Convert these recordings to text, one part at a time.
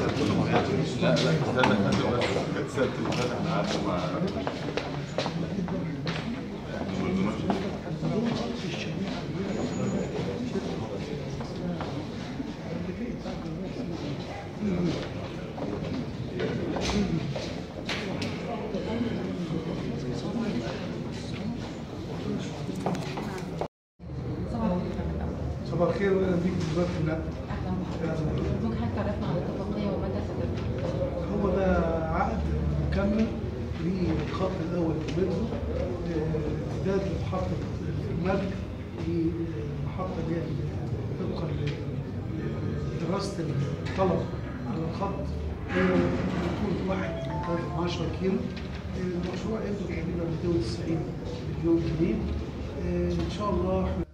لا لا استنى كانت السنه اللي فاتت احنا قعدنا مع صباح الخير واهلا بيك في وزاره النقل اهلا بحضرتك ممكن حضرتك تعرفنا عن الاتفاقيه ومدى ستتم هو ده عقد مكمل للخط الاول في المترو آه، امتداد لمحطه المرج للمحطه اللي هي طبقا لدراسه الطلب على الخط هي طول واحد من 10 كيلو آه، المشروع يبدو تقريبا 290 مليون جنيه آه، ان شاء الله احنا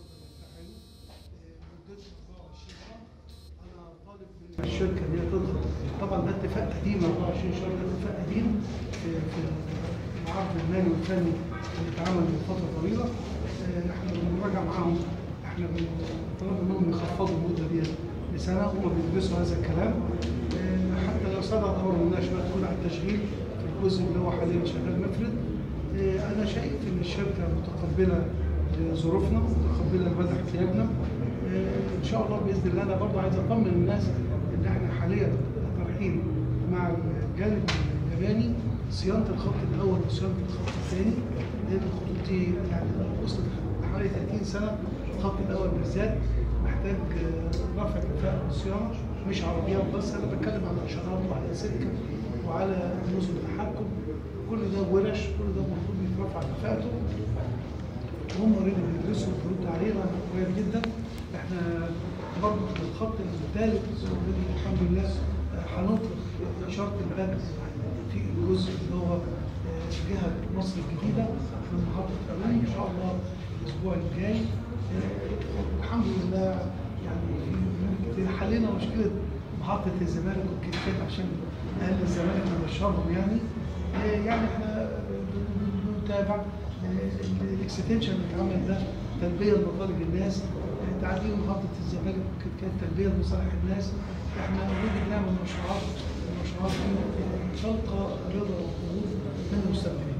الشركه اللي هي تضغط طبعا ده اتفاق قديم 24 شهر ده اتفاق قديم في في العرض المالي والفني اللي اتعمل من فتره طويله آه، احنا بنراجع معاهم احنا طلبنا منهم يخفضوا المده دي لسنه هم بيدرسوا هذا الكلام آه، حتى لو صدر امر المناقشه تكون على التشغيل في الجزء اللي هو حاليا شغال مفرد آه، انا شايف ان الشركه متقبله ظروفنا متقبله لمدى احتياجنا آه، ان شاء الله باذن الله انا برضه عايز اطمن الناس ان احنا حاليا طرحين مع الجانب الياباني صيانه الخط الاول وصيانه الخط الثاني لان الخطوط دي يعني وصلت حوالي 30 سنه الخط الاول بالذات محتاج آه، رفع كفاءه الصيانه مش عربيات بس انا بتكلم على اشارات وعلى سكه وعلى نظم التحكم كل ده ورش كل ده المفروض يترفع كفاءته وهم اوريدي بيدرسوا وبيردوا علينا كويس جدا احنا برضه في الخط الثالث already الحمد لله آه، هنطلق اشاره البنك في الجزء اللي هو آه، جهه مصر الجديده من محطه قانون ان شاء الله الاسبوع الجاي آه، الحمد لله يعني في كتير حلينا مشكله محطه الزمالك والكتكات عشان اهل الزمالك نبشرهم يعني آه، يعني احنا بنتابع الاكستنشن اللي اتعمل ده تلبيه لمطالب الناس آه، تعديل محطه الزمالك كانت تلبيه لمصالح الناس احنا نريد نعمل مشروعات المشروعات دي تلقى رضا وقبول من المستخدمين